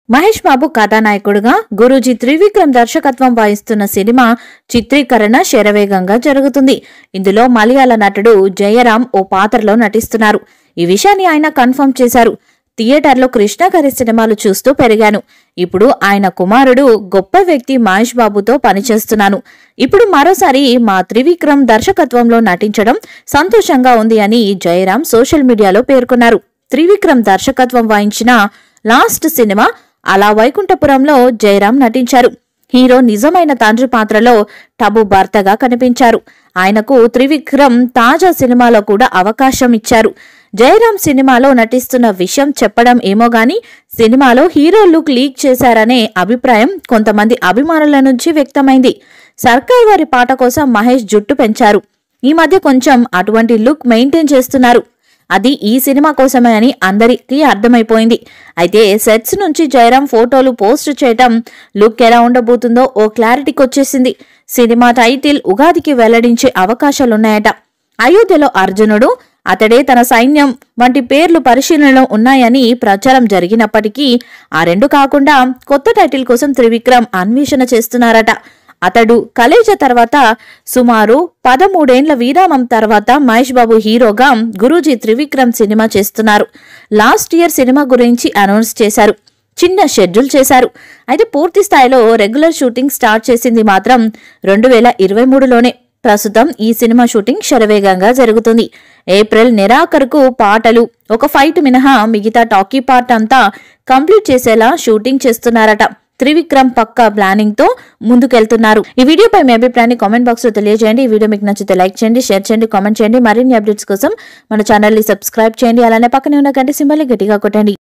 మహేష్ బాబు కథానాయకుడుగా గురూజీ త్రివిక్రమ్ దర్శకత్వం వహిస్తున్న సినిమా చిత్రీకరణ శరవేగంగా జరుగుతుంది ఇందులో మలయాళ నటుడు జయరాం ఓ పాత్రలో నటిస్తున్నారు ఈ విషయాన్ని ఆయన కన్ఫర్మ్ చేశారు థియేటర్లో కృష్ణ గారి సినిమాలు చూస్తూ పెరిగాను ఇప్పుడు ఆయన కుమారుడు గొప్ప వ్యక్తి మహేష్ బాబుతో పనిచేస్తున్నాను ఇప్పుడు మరోసారి మా త్రివిక్రమ్ దర్శకత్వంలో నటించడం సంతోషంగా ఉంది అని జయరాం సోషల్ మీడియాలో పేర్కొన్నారు త్రివిక్రమ్ దర్శకత్వం వహించిన లాస్ట్ సినిమా అలా వైకుంఠపురంలో జయరాం నటించారు హీరో నిజమైన తండ్రి పాత్రలో టబు భర్తగా కనిపించారు ఆయనకు త్రివిక్రమ్ తాజా సినిమాలో కూడా అవకాశం ఇచ్చారు జయరాం సినిమాలో నటిస్తున్న విషయం చెప్పడం ఏమో గాని సినిమాలో హీరో లుక్ లీక్ చేశారనే అభిప్రాయం కొంతమంది అభిమానుల నుంచి వ్యక్తమైంది సర్కార్ వారి పాట కోసం మహేష్ జుట్టు పెంచారు ఈ మధ్య కొంచెం అటువంటి లుక్ మెయింటైన్ చేస్తున్నారు అది ఈ సినిమా కోసమే అని అందరికీ అర్థమైపోయింది అయితే సెట్స్ నుంచి జయరాం ఫోటోలు పోస్ట్ చేయటం లుక్ ఎలా ఉండబోతుందో ఓ క్లారిటీకి వచ్చేసింది సినిమా టైటిల్ ఉగాదికి వెల్లడించే అవకాశాలున్నాయట అయోధ్యలో అర్జునుడు అతడే తన సైన్యం వంటి పేర్లు పరిశీలనలో ఉన్నాయని ప్రచారం జరిగినప్పటికీ ఆ రెండు కాకుండా కొత్త టైటిల్ కోసం త్రివిక్రమ్ అన్వేషణ చేస్తున్నారట అతడు కలేజ తర్వాత సుమారు పదమూడేండ్ల విరామం తర్వాత మహేష్ బాబు హీరోగా గురూజీ త్రివిక్రమ్ సినిమా చేస్తున్నారు లాస్ట్ ఇయర్ సినిమా గురించి అనౌన్స్ చేశారు చిన్న షెడ్యూల్ చేశారు అయితే పూర్తి స్థాయిలో రెగ్యులర్ షూటింగ్ స్టార్ట్ చేసింది మాత్రం రెండు వేల ఇరవై మూడులోనే ప్రస్తుతం ఈ సినిమా షూటింగ్ శరవేగంగా జరుగుతుంది ఏప్రిల్ నెరాఖరుకు పాటలు ఒక ఫైట్ మినహా మిగతా టాకీ పార్ట్ అంతా కంప్లీట్ చేసేలా షూటింగ్ చేస్తున్నారట త్రివిక్రమ్ పక్కా ప్లానింగ్ తో ముందుకెళ్తున్నారు ఈ వీడియోపై మీ అభిప్రాయాన్ని కామెంట్ బాక్స్ లో తెలియజేయండి ఈ వీడియో మీకు నచ్చితే లైక్ చేయండి షేర్ చేయండి కామెంట్ చేయండి మరిన్ని అప్డేట్స్ కోసం మన ఛానల్ ని సబ్స్క్రైబ్ చేయండి అలానే పక్కనే ఉన్న గంట సింబల్ గట్టిగా కొట్టండి